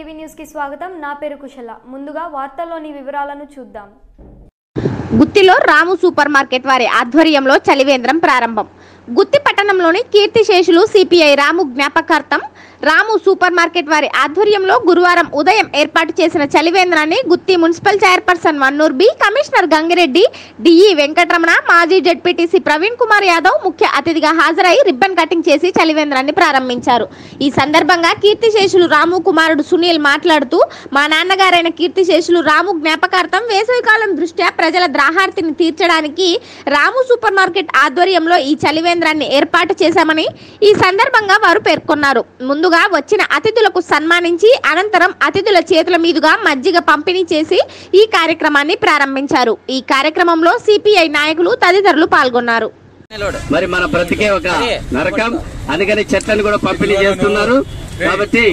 TV news కి స్వాగతం నా పేరు కుశల ముందుగా వార్తల్లోని వివరాలను చూద్దాం గుత్తిలో రాము సూపర్ మార్కెట్ వారి ఆధ్వర్యంలో చలివేంద్రం ప్రారంభం గుత్తి పట్టణంలోని కీర్తిశేషులు సిపిఐ రాము జ్ఞాపకార్థం రాము సూపర్ మార్కెట్ వారి ఆధ్వర్యంలో గురువారం ఉదయం ఏర్పాటు చేసిన చలివేంద్రాన్ని Gutti municipal chairperson Vannur B commissioner Gangireddy DE Venkataramana మాజీ జడ్పీటీసీ ప్రవీణ్ కుమార్ యాదవ్ ముఖ్య అతిథిగా హాజరై రిబ్బన్ కటింగ్ చేసి చలివేంద్రాన్ని ప్రారంభించారు ఈ సందర్భంగా కీర్తిశేషులు రాము కుమారుడు సునీల్ మాట్లాడుతూ మా నాన్నగారైన కీర్తిశేషులు రాము జ్ఞాపకార్థం వేసవికాలం దృష్ట్యా ప్రజల ద్రాహార్తిని తీర్చడానికి రాము సూపర్ మార్కెట్ ఆధ్వర్యంలో ఈ చలివేంద్రాన్ని ఏర్పాటు చేశామని ఈ సందర్భంగా వారు పేర్కొన్నారు ముందుగా వచ్చిన అతిథులకు సన్మానించి అనంతరం అతిథుల చేతుల మీదుగా మజ్జిగ పంపిణీ చేసి ఈ కార్యక్రమాన్ని ప్రారంభించారు ఈ కార్యక్రమంలో సిపిఐ నాయకులు తదితరులు పాల్గొన్నారు మరి మన బ్రతికే ఒక నరకం అందుకని చెట్లను కూడా పంపిణీ చేస్తున్నారు కాబట్టి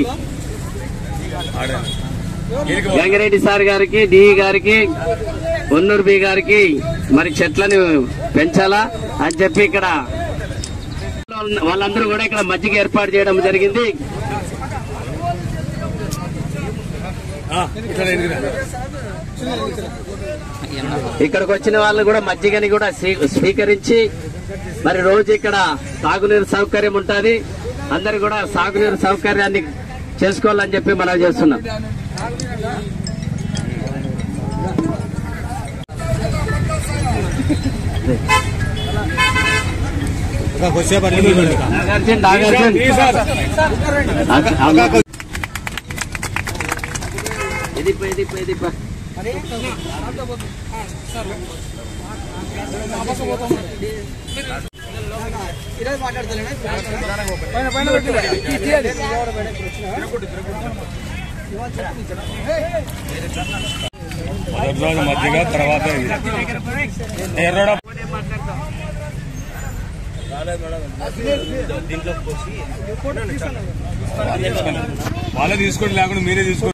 గంగిరెడ్డి సార్ గారికి డిఈ గారికి ఉన్నూరు బి గారికి మరి చెట్లను పెంచాలా అని చెప్పి ఇక్కడ వాళ్ళందరూ కూడా ఇక్కడ మజ్జిగ ఏర్పాటు చేయడం జరిగింది ఇక్కడికి వచ్చిన వాళ్ళు కూడా మజ్జిగని కూడా స్వీ- స్వీకరించి మరి రోజు ఇక్కడ సాగునీరు సౌకర్యం ఉంటుంది అందరు కూడా సాగునీరు సౌకర్యాన్ని చేసుకోవాలని చెప్పి మనం చేస్తున్నాం నాగార్జున నాగార్జున ఇది పో, ఇది పో, ఇది పో. మొదటి రోజు మధ్యగా తర్వాత ఇది ఎర్రడ వాళ్ళే తీసుకోండి లేకుండా మీరే తీసుకోండి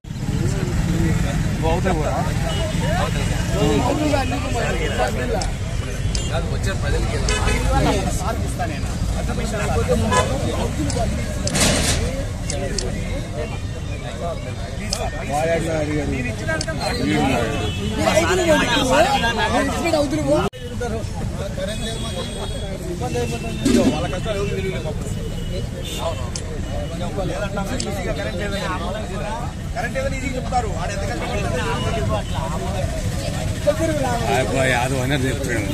అబ్బాయి యాదవ్ అనేది చెప్పాడు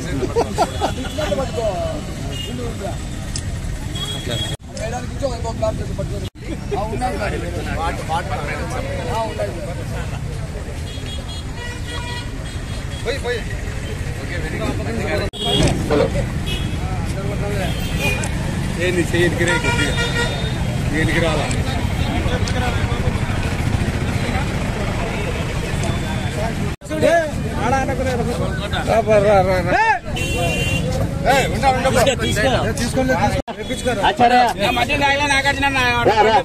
ఏంది చేయనికి రే కొద్దిగా దేనికి రాలా ఆచార్య రా, రా.